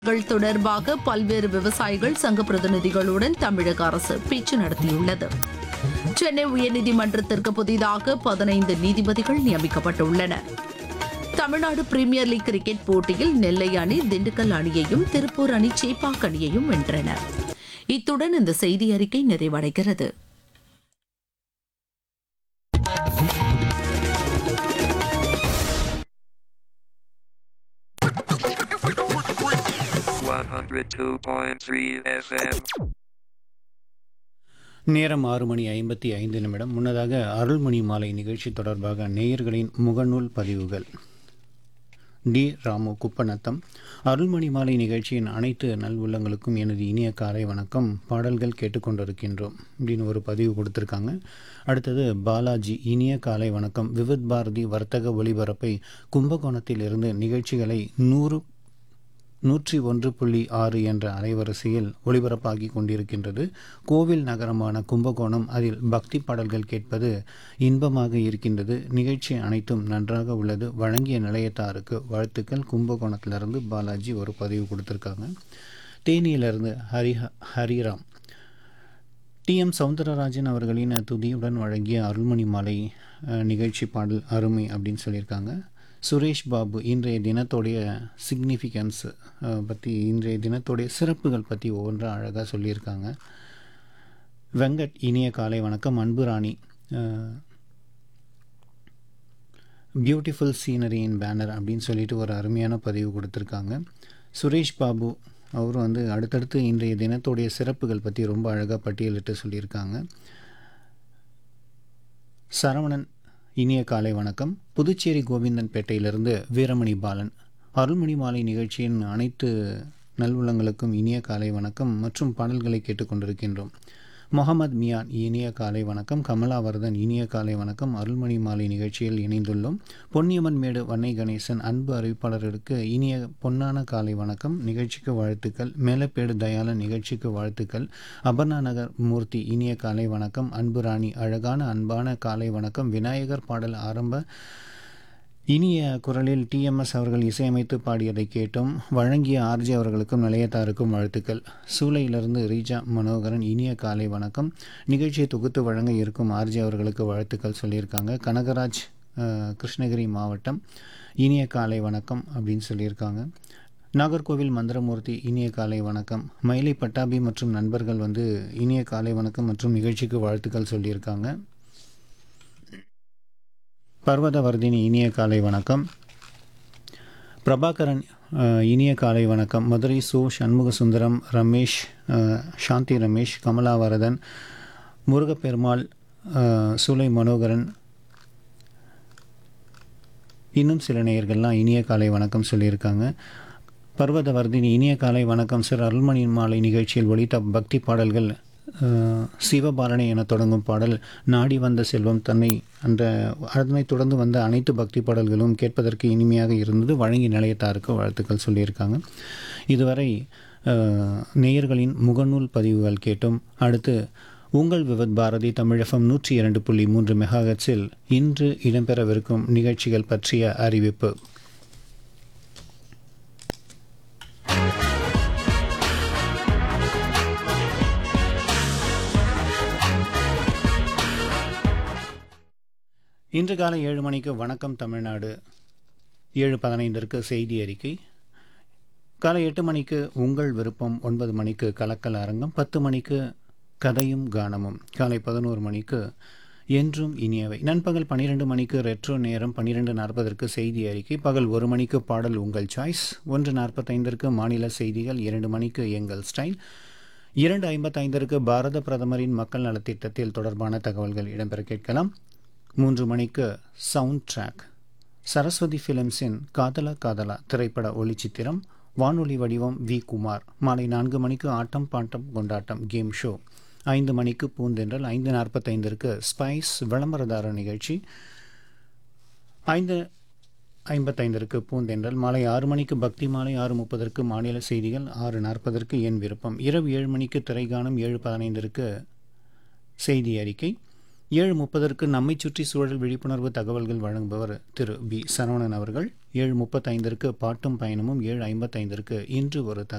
கள் தொடர்பாக பல்வேறு விவசாயிகள் சங்க பிரதிநிதிகளுடன் தமிழக அரசு பேச்சு நடத்தியுள்ளது சென்னை உயர்நீதிமன்றத்திற்கு புதிதாக பதினைந்து நீதிபதிகள் நியமிக்கப்பட்டுள்ளனர் தமிழ்நாடு பிரீமியர் லீக் கிரிக்கெட் போட்டியில் நெல்லை அணி திண்டுக்கல் அணியையும் திருப்பூர் அணி சேப்பாக் அணியையும் வென்றன இத்துடன் இந்த செய்தி அறிக்கை நிறைவடைகிறது one hundred two point three FM. நேரம் ஆறு மணி ஐம்பத்தி ஐந்து நிமிடம் முன்னதாக அருள்மணி மாலை நிகழ்ச்சி தொடர்பாக நேயர்களின் முகநூல் பதிவுகள் டி ராமு குப்பநத்தம் அருள்மணி மாலை நிகழ்ச்சியின் அனைத்து நல்வுள்ளங்களுக்கும் எனது இனிய காலை வணக்கம் பாடல்கள் கேட்டுக்கொண்டிருக்கின்றோம் அப்படின்னு ஒரு பதிவு கொடுத்துருக்காங்க அடுத்தது பாலாஜி இனிய காலை வணக்கம் விவித் பாரதி வர்த்தக ஒலிபரப்பை கும்பகோணத்தில் இருந்து நிகழ்ச்சிகளை நூறு நூற்றி ஒன்று புள்ளி ஆறு என்ற அலைவரிசையில் ஒளிபரப்பாகி கொண்டிருக்கின்றது கோவில் நகரமான கும்பகோணம் அதில் பக்தி பாடல்கள் கேட்பது இன்பமாக இருக்கின்றது நிகழ்ச்சி அனைத்தும் நன்றாக உள்ளது வழங்கிய நிலையத்தாருக்கு வாழ்த்துக்கள் கும்பகோணத்திலிருந்து பாலாஜி ஒரு பதிவு கொடுத்துருக்காங்க தேனியிலிருந்து ஹரி ஹரிராம் டி எம் சவுந்தரராஜன் அவர்களின் துதியுடன் வழங்கிய அருள்மணி மாலை அஹ், நிகழ்ச்சி பாடல் அருமை அப்படின்னு சொல்லியிருக்காங்க சுரேஷ் பாபு இன்றைய தினத்தோடைய சிக்னிஃபிகன்ஸ் பற்றி இன்றைய தினத்தோடைய சிறப்புகள் பற்றி ஒவ்வொன்றா அழகாக சொல்லியிருக்காங்க வெங்கட் இனிய காலை வணக்கம் அன்பு ராணி பியூட்டிஃபுல் சீனரியின் பேனர் அப்படின்னு சொல்லிட்டு ஒரு அருமையான பதிவு கொடுத்துருக்காங்க சுரேஷ் பாபு அவரும் வந்து அடுத்தடுத்து இன்றைய தினத்துடைய சிறப்புகள் பற்றி ரொம்ப அழகாக பட்டியலிட்டு சொல்லியிருக்காங்க சரவணன் இனிய காலை வணக்கம் புதுச்சேரி கோவிந்தன் பேட்டையிலிருந்து வீரமணி பாலன் அருள்மணி மாலை நிகழ்ச்சியின் அனைத்து நல்வுள்ளங்களுக்கும் இனிய காலை வணக்கம் மற்றும் பாடல்களை கேட்டுக்கொண்டிருக்கின்றோம் முகமது மியான் இனிய காலை வணக்கம் கமலாவர்தன் இனிய காலை வணக்கம் அருள்மணி மாலை நிகழ்ச்சியில் இணைந்துள்ளோம் பொன்னியம்மன் மேடு வன்னை கணேசன் அன்பு அறிவிப்பாளர்களுக்கு இனிய பொன்னான காலை வணக்கம் நிகழ்ச்சிக்கு வாழ்த்துக்கள் மேலப்பேடு தயாளன் நிகழ்ச்சிக்கு வாழ்த்துக்கள் அபர்ணா நகர் மூர்த்தி இனிய காலை வணக்கம் அன்பு ராணி அழகான அன்பான காலை வணக்கம் விநாயகர் பாடல் ஆரம்ப இனிய குரலில் டிஎம்எஸ் அவர்கள் இசையமைத்து பாடியதை கேட்டோம் வழங்கிய ஆர்ஜி அவர்களுக்கும் நிலையத்தாருக்கும் வாழ்த்துக்கள் சூளையிலிருந்து ரீஜா மனோகரன் இனிய காலை வணக்கம் நிகழ்ச்சியை தொகுத்து வழங்க இருக்கும் ஆர்ஜி அவர்களுக்கு வாழ்த்துக்கள் சொல்லியிருக்காங்க கனகராஜ் அஹ், கிருஷ்ணகிரி மாவட்டம் இனிய காலை வணக்கம் அப்படின்னு சொல்லியிருக்காங்க நாகர்கோவில் மந்திரமூர்த்தி இனிய காலை வணக்கம் மயிலை பட்டாபி மற்றும் நண்பர்கள் வந்து இனிய காலை வணக்கம் மற்றும் நிகழ்ச்சிக்கு வாழ்த்துக்கள் சொல்லியிருக்காங்க பர்வதவர்தினி இனிய காலை வணக்கம் பிரபாகரன் அஹ், இனிய காலை வணக்கம் மதுரை சு சண்முக சுந்தரம் ரமேஷ் அஹ், சாந்தி ரமேஷ் கமலாவரதன் முருகப்பெருமாள் அஹ், சூலை மனோகரன் இன்னும் சில நேயர்கள்லாம் இனிய காலை வணக்கம் சொல்லியிருக்காங்க பர்வதவர்தினி இனிய காலை வணக்கம் சார் அருள்மணி மாலை நிகழ்ச்சியில் ஒலித்த பக்தி பாடல்கள் அஹ், சிவபாலனை என தொடங்கும் பாடல் நாடி வந்த செல்வம் தன்னை அந்த அதனைத் தொடர்ந்து வந்த அனைத்து பக்தி பாடல்களும் கேட்பதற்கு இனிமையாக இருந்தது வழங்கி நிலையத்தாருக்கு வாழ்த்துக்கள் சொல்லியிருக்காங்க இதுவரை அஹ், நேயர்களின் முகநூல் பதிவுகள் கேட்டும் அடுத்து உங்கள் விவத் பாரதி தமிழகம் நூற்றி இரண்டு புள்ளி மூன்று மெகாஹெட்ஸில் இன்று இடம்பெறவிருக்கும் நிகழ்ச்சிகள் பற்றிய அறிவிப்பு இன்று காலை ஏழு மணிக்கு வணக்கம் தமிழ்நாடு ஏழு பதினைந்திற்கு செய்தி அறிக்கை காலை எட்டு மணிக்கு உங்கள் விருப்பம் ஒன்பது மணிக்கு கலக்கல் அரங்கம் பத்து மணிக்கு கதையும் கானமும் காலை பதினோரு மணிக்கு என்றும் இனியவை நண்பகல் பன்னிரெண்டு மணிக்கு ரெட்ரோ நேரம் பன்னிரெண்டு நாற்பதற்கு செய்தி அறிக்கை பகல் ஒரு மணிக்கு பாடல் உங்கள் சாய்ஸ் ஒன்று நாற்பத்தைந்திற்கு மாநில செய்திகள் இரண்டு மணிக்கு எங்கள் ஸ்டைல் இரண்டு ஐம்பத்தைந்திற்கு பாரத பிரதமரின் மக்கள் நலத்திட்டத்தில் தொடர்பான தகவல்கள் இடம்பெற கேட்கலாம் மூன்று மணிக்கு சவுண்ட் ட்ராக் சரஸ்வதி ஃபிலிம்ஸின் காதலா காதலா திரைப்பட ஒளிச்சித்திரம் வானொலி வடிவம் வி குமார் மாலை நான்கு மணிக்கு ஆட்டம் பாட்டம் கொண்டாட்டம் கேம் ஷோ ஐந்து மணிக்கு பூந்தென்றல் ஐந்து நாற்பத்தைந்திற்கு ஸ்பைஸ் விளம்பரதார நிகழ்ச்சி ஐந்து ஐம்பத்தைந்திற்கு பூந்தென்றல் மாலை ஆறு மணிக்கு பக்தி மாலை ஆறு முப்பதற்கு மாநில செய்திகள் ஆறு நாற்பதற்கு என் விருப்பம் இரவு ஏழு மணிக்கு திரைகானம் ஏழு பதினைந்திற்கு செய்தி அறிக்கை ஏழு முப்பதற்கு நம்மை சுற்றி சூழல் விழிப்புணர்வு தகவல்கள் வழங்குபவர் திரு பி சரவணன் அவர்கள் ஏழு முப்பத்தைந்திற்கு பாட்டும் பயணமும் ஏழு ஐம்பத்தைந்திற்கு இன்று ஒரு தகவல்